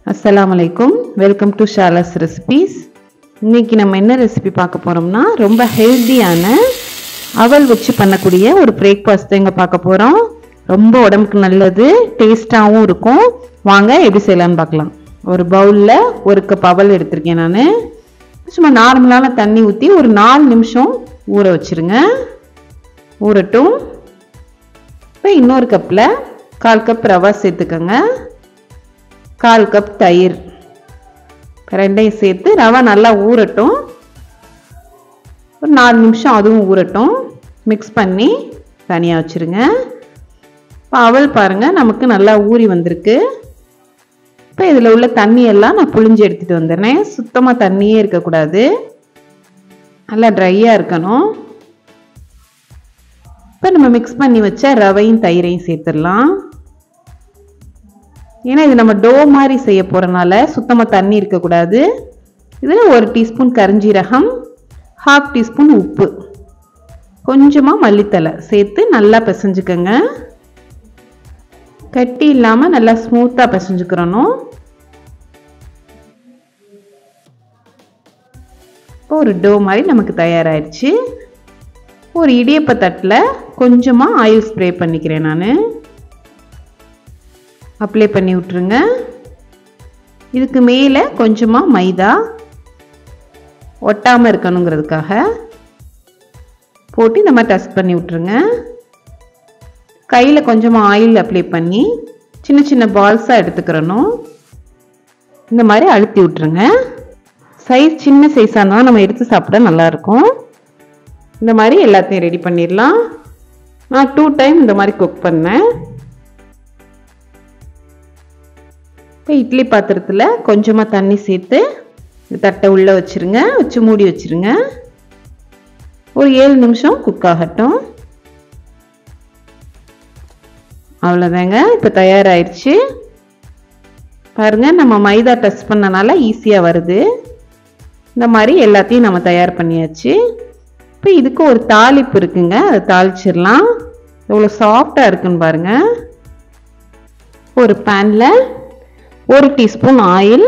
அஸ்ஸலாமு அலைக்கும் welcome to ஷாலஸ் recipes இன்னைக்கு நம்ம என்ன ரெசிபி பார்க்க போகிறோம்னா ரொம்ப ஹெல்த்தியான அவல் வச்சு பண்ணக்கூடிய ஒரு பிரேக்ஃபாஸ்ட் தான் இங்கே பார்க்க போகிறோம் ரொம்ப உடம்புக்கு நல்லது டேஸ்ட்டாகவும் இருக்கும் வாங்க எப்படி செய்யலாம்னு பார்க்கலாம் ஒரு பவுலில் ஒரு கப் அவல் எடுத்திருக்கேன் நான் சும்மா நார்மலான தண்ணி ஊற்றி ஒரு நாலு நிமிஷம் ஊற வச்சிருங்க ஊறட்டும் இப்போ இன்னொரு கப்பில் கால் கப் ரவா சேர்த்துக்கோங்க கால் கப் தயிர் ரெண்டையும் சேர்த்து ரவை நல்லா ஊறட்டும் ஒரு நாலு நிமிஷம் அதுவும் ஊறட்டும் மிக்ஸ் பண்ணி தனியாக வச்சுருங்க இப்போ அவல் பாருங்கள் நமக்கு நல்லா ஊறி வந்திருக்கு இப்போ இதில் உள்ள தண்ணியெல்லாம் நான் புழிஞ்சு எடுத்துகிட்டு வந்துடுறேன் சுத்தமாக தண்ணியே இருக்கக்கூடாது நல்லா ட்ரையாக இருக்கணும் இப்போ நம்ம மிக்ஸ் பண்ணி வச்ச ரவையும் தயிரையும் சேர்த்துடலாம் ஏன்னா இது நம்ம டோ மாதிரி செய்ய போகிறனால சுத்தமாக தண்ணி இருக்கக்கூடாது இதில் ஒரு டீஸ்பூன் கரிஞ்சீரகம் ஹாஃப் டீஸ்பூன் உப்பு கொஞ்சமாக மல்லித்தலை சேர்த்து நல்லா பிசைஞ்சுக்கோங்க கட்டி இல்லாமல் நல்லா ஸ்மூத்தாக பிசைஞ்சுக்கிறணும் இப்போ ஒரு டோ மாதிரி நமக்கு தயாராகிடுச்சு ஒரு இடியப்ப தட்டில் கொஞ்சமாக ஆயில் ஸ்ப்ரே பண்ணிக்கிறேன் நான் அப்ளை பண்ணி விட்ருங்க இதுக்கு மேலே கொஞ்சமாக மைதா ஒட்டாமல் இருக்கணுங்கிறதுக்காக போட்டு இந்த மாதிரி டஸ்ட் பண்ணி விட்ருங்க கையில் கொஞ்சமாக ஆயில் அப்ளை பண்ணி சின்ன சின்ன பால்ஸாக எடுத்துக்கிறணும் இந்த மாதிரி அழுத்தி விட்ருங்க சைஸ் சின்ன சைஸாக இருந்தால் நம்ம எடுத்து சாப்பிட நல்லாயிருக்கும் இந்த மாதிரி எல்லாத்தையும் ரெடி பண்ணிடலாம் நான் டூ டைம் இந்த மாதிரி குக் பண்ணேன் இப்போ இட்லி பாத்திரத்தில் கொஞ்சமாக தண்ணி சேர்த்து தட்டை உள்ளே வச்சுருங்க வச்சு மூடி வச்சுருங்க ஒரு ஏழு நிமிஷம் குக் ஆகட்டும் அவ்வளோதாங்க இப்போ தயாராகிடுச்சு பாருங்கள் நம்ம மைதா டச் பண்ணனால ஈஸியாக வருது இந்த மாதிரி எல்லாத்தையும் நம்ம தயார் பண்ணியாச்சு இப்போ இதுக்கு ஒரு தாளிப்பு இருக்குங்க அதை தாளிச்சிடலாம் எவ்வளோ சாஃப்டாக இருக்குன்னு பாருங்கள் ஒரு பேனில் ஒரு டீஸ்பூன் ஆயில்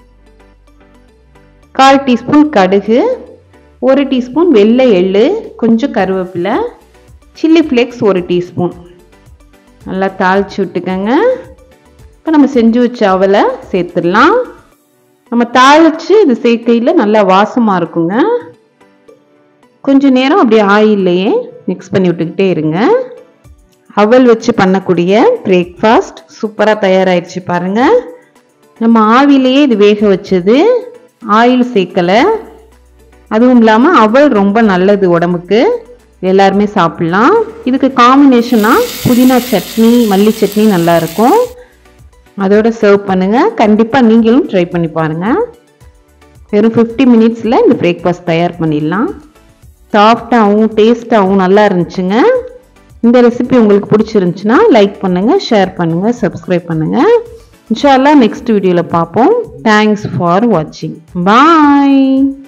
கால் டீஸ்பூன் கடுகு ஒரு டீஸ்பூன் வெள்ளை எள்ளு கொஞ்சம் கருவேப்பிலை சில்லி ஃப்ளேக்ஸ் ஒரு டீஸ்பூன் நல்லா தாளித்து விட்டுக்கோங்க இப்போ நம்ம செஞ்சு வச்ச அவலை சேர்த்துடலாம் நம்ம தாளித்து இது சேர்க்கையில் நல்லா வாசமாக இருக்குங்க கொஞ்சம் நேரம் அப்படியே ஆயிலையே மிக்ஸ் பண்ணி விட்டுக்கிட்டே இருங்க அவல் வச்சு பண்ணக்கூடிய பிரேக்ஃபாஸ்ட் சூப்பராக தயாராகிடுச்சு பாருங்கள் நம்ம ஆவிலேயே இது வேக வச்சது ஆயில் சேர்க்கலை அதுவும் இல்லாமல் அவல் ரொம்ப நல்லது உடம்புக்கு எல்லாருமே சாப்பிட்லாம் இதுக்கு காம்பினேஷனாக புதினா சட்னி மல்லி சட்னி நல்லாயிருக்கும் அதோட சர்வ் பண்ணுங்கள் கண்டிப்பாக நீங்களும் ட்ரை பண்ணி பாருங்கள் வெறும் ஃபிஃப்டி மினிட்ஸில் இந்த பிரேக்ஃபாஸ்ட் தயார் பண்ணிடலாம் சாஃப்டாகவும் டேஸ்ட்டாகவும் நல்லா இருந்துச்சுங்க இந்த ரெசிபி உங்களுக்கு பிடிச்சிருந்துச்சுன்னா லைக் பண்ணுங்கள் ஷேர் பண்ணுங்கள் சப்ஸ்கிரைப் பண்ணுங்கள் இன்ஷால்லா நெக்ஸ்ட் வீடியோவில் பார்ப்போம் தேங்க்ஸ் ஃபார் வாட்சிங் பாய்